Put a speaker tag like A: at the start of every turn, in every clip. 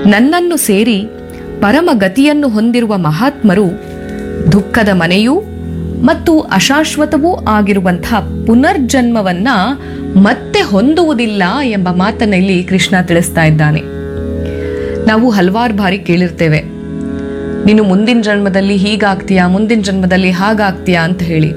A: ನನ್ನನ್ನು ಸೇರಿ ಪರಮ ಗತಿಯನ್ನು ಹೊಂದಿರುವ ಮಹಾತ್ಮರು ದುಃಖದ ಮನೆಯೂ ಮತ್ತು ಅಶಾಶ್ವತವೂ ಆಗಿರುವಂಥ ಪುನರ್ಜನ್ಮವನ್ನ ಮತ್ತೆ ಹೊಂದುವುದಿಲ್ಲ ಎಂಬ ಮಾತನ್ನ ಇಲ್ಲಿ ಕೃಷ್ಣ ತಿಳಿಸ್ತಾ ಇದ್ದಾನೆ ನಾವು ಹಲವಾರು ಬಾರಿ ಕೇಳಿರ್ತೇವೆ ನೀನು ಮುಂದಿನ ಜನ್ಮದಲ್ಲಿ ಹೀಗಾಗ್ತೀಯಾ ಮುಂದಿನ ಜನ್ಮದಲ್ಲಿ ಹಾಗಾಗ್ತೀಯಾ ಅಂತ ಹೇಳಿ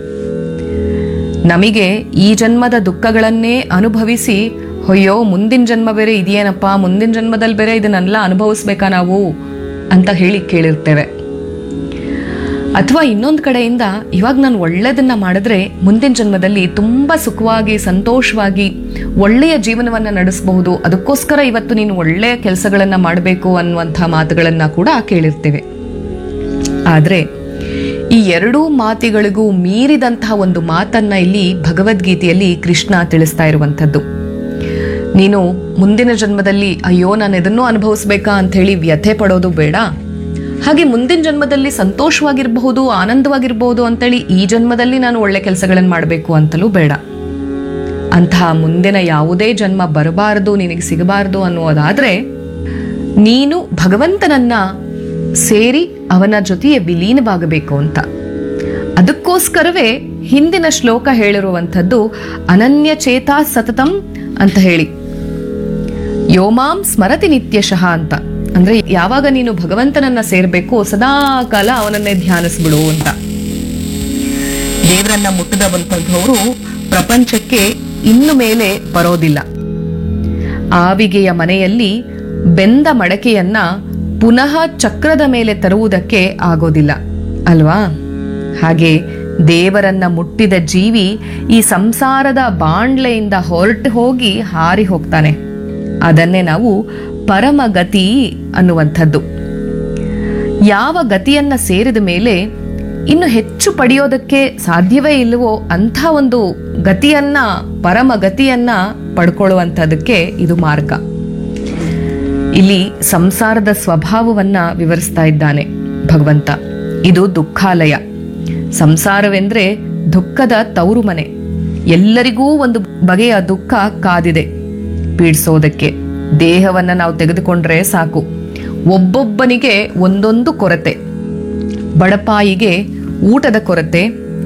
A: ನಮಗೆ ಈ ಜನ್ಮದ ದುಃಖಗಳನ್ನೇ ಅನುಭವಿಸಿ ಅಯ್ಯೋ ಮುಂದಿನ ಜನ್ಮ ಬೇರೆ ಇದೆಯೇನಪ್ಪ ಮುಂದಿನ ಜನ್ಮದಲ್ಲಿ ಬೇರೆ ಇದನ್ನೆಲ್ಲ ಅನುಭವಿಸ್ಬೇಕಾ ನಾವು ಅಂತ ಹೇಳಿ ಕೇಳಿರ್ತೇವೆ ಅಥವಾ ಇನ್ನೊಂದು ಕಡೆಯಿಂದ ಇವಾಗ ನಾನು ಒಳ್ಳೆಯದನ್ನ ಮಾಡಿದ್ರೆ ಮುಂದಿನ ಜನ್ಮದಲ್ಲಿ ತುಂಬಾ ಸುಖವಾಗಿ ಸಂತೋಷವಾಗಿ ಒಳ್ಳೆಯ ಜೀವನವನ್ನ ನಡೆಸಬಹುದು ಅದಕ್ಕೋಸ್ಕರ ಇವತ್ತು ನೀನು ಒಳ್ಳೆಯ ಕೆಲಸಗಳನ್ನ ಮಾಡಬೇಕು ಅನ್ನುವಂಥ ಮಾತುಗಳನ್ನ ಕೂಡ ಕೇಳಿರ್ತೇವೆ ಆದ್ರೆ ಈ ಎರಡೂ ಮಾತಿಗಳಿಗೂ ಮೀರಿದಂತಹ ಒಂದು ಮಾತನ್ನ ಇಲ್ಲಿ ಭಗವದ್ಗೀತೆಯಲ್ಲಿ ಕೃಷ್ಣ ತಿಳಿಸ್ತಾ ಇರುವಂಥದ್ದು ನೀನು ಮುಂದಿನ ಜನ್ಮದಲ್ಲಿ ಅಯ್ಯೋ ನಾನು ಇದನ್ನೂ ಅನುಭವಿಸ್ಬೇಕಾ ಅಂತ ಹೇಳಿ ವ್ಯಥೆ ಪಡೋದು ಬೇಡ ಹಾಗೆ ಮುಂದಿನ ಜನ್ಮದಲ್ಲಿ ಸಂತೋಷವಾಗಿರಬಹುದು ಆನಂದವಾಗಿರಬಹುದು ಅಂತೇಳಿ ಈ ಜನ್ಮದಲ್ಲಿ ನಾನು ಒಳ್ಳೆ ಕೆಲಸಗಳನ್ನು ಮಾಡಬೇಕು ಅಂತಲೂ ಬೇಡ ಅಂತಹ ಮುಂದಿನ ಯಾವುದೇ ಜನ್ಮ ಬರಬಾರದು ನಿನಗೆ ಸಿಗಬಾರದು ಅನ್ನುವುದಾದ್ರೆ ನೀನು ಭಗವಂತನನ್ನ ಸೇರಿ ಅವನ ಜೊತೆಗೆ ವಿಲೀನವಾಗಬೇಕು ಅಂತ ಅದಕ್ಕೋಸ್ಕರವೇ ಹಿಂದಿನ ಶ್ಲೋಕ ಹೇಳಿರುವಂಥದ್ದು ಅನನ್ಯ ಚೇತಾ ಸತತಂ ಅಂತ ಹೇಳಿ ಯೋಮಾಂ ಸ್ಮರತಿ ನಿತ್ಯಶಃ ಅಂತ ಅಂದ್ರೆ ಯಾವಾಗ ನೀನು ಭಗವಂತನನ್ನ ಸೇರ್ಬೇಕು ಸದಾ ಕಾಲ ಅವನನ್ನೇ ಧ್ಯಾನಿಸ್ಬಿಡು ಅಂತ ದೇವರನ್ನ ಮುಟ್ಟದವಂಥವ್ರು ಪ್ರಪಂಚಕ್ಕೆ ಇನ್ನು ಮೇಲೆ ಬರೋದಿಲ್ಲ ಆವಿಗೆಯ ಮನೆಯಲ್ಲಿ ಬೆಂದ ಮಡಕೆಯನ್ನ ಪುನಃ ಚಕ್ರದ ಮೇಲೆ ತರುವುದಕ್ಕೆ ಆಗೋದಿಲ್ಲ ಅಲ್ವಾ ಹಾಗೆ ದೇವರನ್ನ ಮುಟ್ಟಿದ ಜೀವಿ ಈ ಸಂಸಾರದ ಬಾಂಡ್ಲೆಯಿಂದ ಹೊರಟು ಹೋಗಿ ಹಾರಿ ಹೋಗ್ತಾನೆ ಅದನ್ನೇ ನಾವು ಪರಮಗತಿ ಅನ್ನುವಂಥದ್ದು ಯಾವ ಗತಿಯನ್ನ ಸೇರಿದ ಮೇಲೆ ಇನ್ನು ಹೆಚ್ಚು ಪಡೆಯೋದಕ್ಕೆ ಸಾಧ್ಯವೇ ಇಲ್ಲವೋ ಅಂಥ ಒಂದು ಗತಿಯನ್ನ ಪರಮ ಗತಿಯನ್ನ ಪಡ್ಕೊಳ್ಳುವಂಥದಕ್ಕೆ ಇದು ಮಾರ್ಗ ಇಲ್ಲಿ ಸಂಸಾರದ ಸ್ವಭಾವವನ್ನ ವಿವರಿಸ್ತಾ ಇದ್ದಾನೆ ಭಗವಂತ ಇದು ದುಃಖಾಲಯ ಸಂಸಾರವೆಂದ್ರೆ ದುಃಖದ ತವರು ಮನೆ ಎಲ್ಲರಿಗೂ ಒಂದು ಬಗೆಯ ದುಃಖ ಕಾದಿದೆ ಪೀಡಿಸೋದಕ್ಕೆ ದೇಹವನ್ನ ನಾವು ತೆಗೆದುಕೊಂಡ್ರೆ ಸಾಕು ಒಬ್ಬೊಬ್ಬನಿಗೆ ಒಂದೊಂದು ಕೊರತೆ ಬಡಪಾಯಿಗೆ ಊಟದ ಕೊರತೆ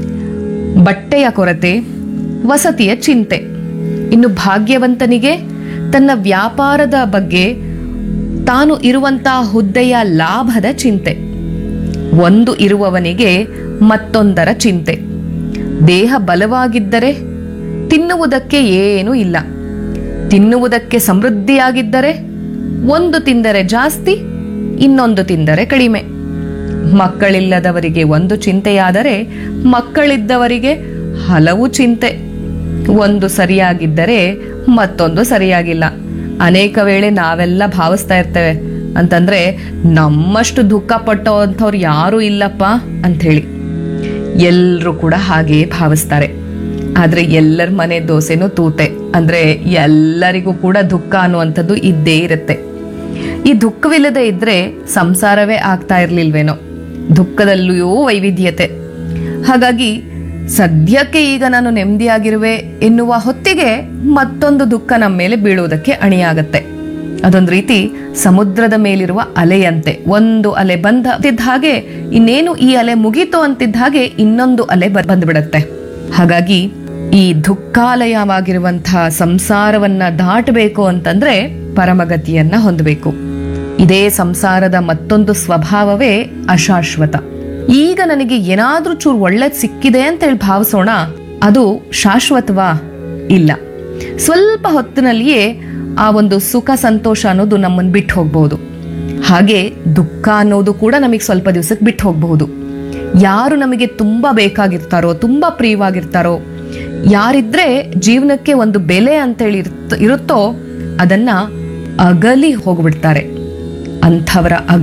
A: ಬಟ್ಟೆಯ ಕೊರತೆ ವಸತಿಯ ಚಿಂತೆ ಇನ್ನು ಭಾಗ್ಯವಂತನಿಗೆ ತನ್ನ ವ್ಯಾಪಾರದ ಬಗ್ಗೆ ತಾನು ಇರುವಂತಹ ಹುದ್ದೆಯ ಲಾಭದ ಚಿಂತೆ ಒಂದು ಇರುವವನಿಗೆ ಮತ್ತೊಂದರ ಚಿಂತೆ ದೇಹ ಬಲವಾಗಿದ್ದರೆ ತಿನ್ನುವುದಕ್ಕೆ ಏನೂ ಇಲ್ಲ ತಿನ್ನುವುದಕ್ಕೆ ಸಮೃದ್ಧಿಯಾಗಿದ್ದರೆ ಒಂದು ತಿಂದರೆ ಜಾಸ್ತಿ ಇನ್ನೊಂದು ತಿಂದರೆ ಕಡಿಮೆ ಮಕ್ಕಳಿಲ್ಲದವರಿಗೆ ಒಂದು ಚಿಂತೆಯಾದರೆ ಮಕ್ಕಳಿದ್ದವರಿಗೆ ಹಲವು ಚಿಂತೆ ಒಂದು ಸರಿಯಾಗಿದ್ದರೆ ಮತ್ತೊಂದು ಸರಿಯಾಗಿಲ್ಲ ಅನೇಕ ವೇಳೆ ನಾವೆಲ್ಲ ಭಾವಿಸ್ತಾ ಇರ್ತೇವೆ ಅಂತಂದ್ರೆ ನಮ್ಮಷ್ಟು ದುಃಖ ಪಟ್ಟೋ ಅಂಥವ್ರು ಯಾರೂ ಇಲ್ಲಪ್ಪ ಅಂಥೇಳಿ ಎಲ್ಲರೂ ಕೂಡ ಹಾಗೆ ಭಾವಿಸ್ತಾರೆ ಆದ್ರೆ ಎಲ್ಲರ ಮನೆ ದೋಸೆನೂ ತೂತೆ ಅಂದ್ರೆ ಎಲ್ಲರಿಗೂ ಕೂಡ ದುಃಖ ಅನ್ನುವಂಥದ್ದು ಇದ್ದೇ ಇರುತ್ತೆ ಈ ದುಃಖವಿಲ್ಲದೆ ಇದ್ರೆ ಸಂಸಾರವೇ ಆಗ್ತಾ ಇರ್ಲಿಲ್ವೇನೋ ದುಃಖದಲ್ಲಿಯೂ ವೈವಿಧ್ಯತೆ ಹಾಗಾಗಿ ಸದ್ಯಕ್ಕೆ ಈಗ ನಾನು ನೆಮ್ಮದಿಯಾಗಿರುವೆ ಎನ್ನುವ ಹೊತ್ತಿಗೆ ಮತ್ತೊಂದು ದುಃಖ ನಮ್ಮ ಮೇಲೆ ಬೀಳುವುದಕ್ಕೆ ಅಣಿಯಾಗತ್ತೆ ಅದೊಂದು ರೀತಿ ಸಮುದ್ರದ ಮೇಲಿರುವ ಅಲೆಯಂತೆ ಒಂದು ಅಲೆ ಬಂದ ಹಾಗೆ ಇನ್ನೇನು ಈ ಅಲೆ ಮುಗೀತು ಅಂತಿದ್ದ ಹಾಗೆ ಇನ್ನೊಂದು ಅಲೆ ಬ- ಬಂದ್ಬಿಡತ್ತೆ ಹಾಗಾಗಿ ಈ ದುಃಖಾಲಯವಾಗಿರುವಂತಹ ಸಂಸಾರವನ್ನ ದಾಟಬೇಕು ಅಂತಂದ್ರೆ ಪರಮಗತಿಯನ್ನ ಹೊಂದಬೇಕು ಇದೇ ಸಂಸಾರದ ಮತ್ತೊಂದು ಸ್ವಭಾವವೇ ಅಶಾಶ್ವತ ಈಗ ನನಗೆ ಏನಾದ್ರೂ ಚೂರು ಒಳ್ಳೇದ್ ಸಿಕ್ಕಿದೆ ಅಂತ ಹೇಳಿ ಭಾವಿಸೋಣ ಅದು ಶಾಶ್ವತವಾ ಇಲ್ಲ ಸ್ವಲ್ಪ ಹೊತ್ತಿನಲ್ಲಿಯೇ ಆ ಒಂದು ಸುಖ ಸಂತೋಷ ಅನ್ನೋದು ನಮ್ಮನ್ನು ಬಿಟ್ಟು ಹೋಗ್ಬಹುದು ಹಾಗೆ ದುಃಖ ಅನ್ನೋದು ಕೂಡ ನಮಗೆ ಸ್ವಲ್ಪ ದಿವಸಕ್ಕೆ ಬಿಟ್ಟು ಹೋಗಬಹುದು ಯಾರು ನಮಗೆ ತುಂಬಾ ಬೇಕಾಗಿರ್ತಾರೋ ತುಂಬಾ ಪ್ರಿಯವಾಗಿರ್ತಾರೋ ಯಾರಿದ್ರೆ ಜೀವನಕ್ಕೆ ಒಂದು ಬೆಲೆ ಅಂತೇಳಿ ಇರುತ್ತೋ ಅದನ್ನ ಅಗಲಿ ಹೋಗ್ಬಿಡ್ತಾರೆ ಅಂಥವರ